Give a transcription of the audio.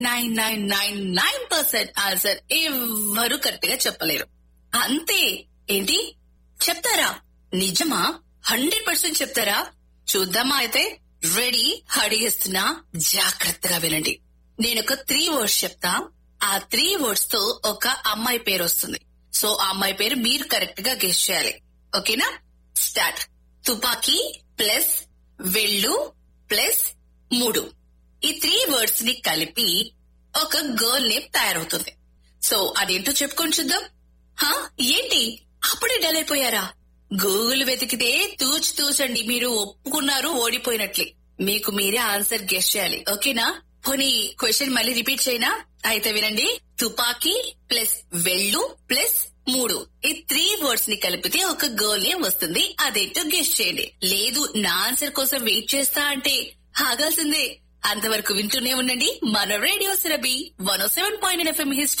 nine nine nine nine percent answer ఎవ్వరు correct గా చెప్పలేరు అంతే ఏంటి చెప్తారా నిజమా హండ్రెడ్ పర్సెంట్ చెప్తారా చూద్దామా అయితే రెడీ అడిగేస్తున్నా జాగ్రత్తగా వినండి నేను ఒక త్రీ వర్డ్స్ చెప్తా ఆ త్రీ వర్డ్స్ తో ఒక అమ్మాయి పేరు వస్తుంది సో ఆ అమ్మాయి పేరు మీరు కరెక్ట్ గా గెస్ట్ చేయాలి ఓకేనా స్టార్ట్ తుపాకీ ప్లస్ వెళ్ళు ప్లస్ మూడు ఈ త్రీ వర్డ్స్ ని కలిపి ఒక గర్ల్ నేమ్ తయారవుతుంది సో అదేంటో చెప్పుకొని చూద్దాం హా ఏంటి అప్పుడే డల్ అయిపోయారా గూగుల్ వెతికితే తూచి తూచండి మీరు ఒప్పుకున్నారు ఓడిపోయినట్లే మీకు మీరే ఆన్సర్ గెస్ట్ చేయాలి ఓకేనా పోనీ క్వశ్చన్ మళ్ళీ రిపీట్ చేయనా అయితే వినండి తుపాకీ ప్లస్ వెళ్ళు ప్లస్ మూడు ఈ త్రీ వర్డ్స్ ని కలిపితే ఒక గర్ల్ నేమ్ వస్తుంది అదేంటో గెస్ట్ చేయండి లేదు నా ఆన్సర్ కోసం వెయిట్ చేస్తా అంటే ఆగాల్సిందే అంతవరకు వింటూనే ఉండండి మన radio Sirabi one seven point FM history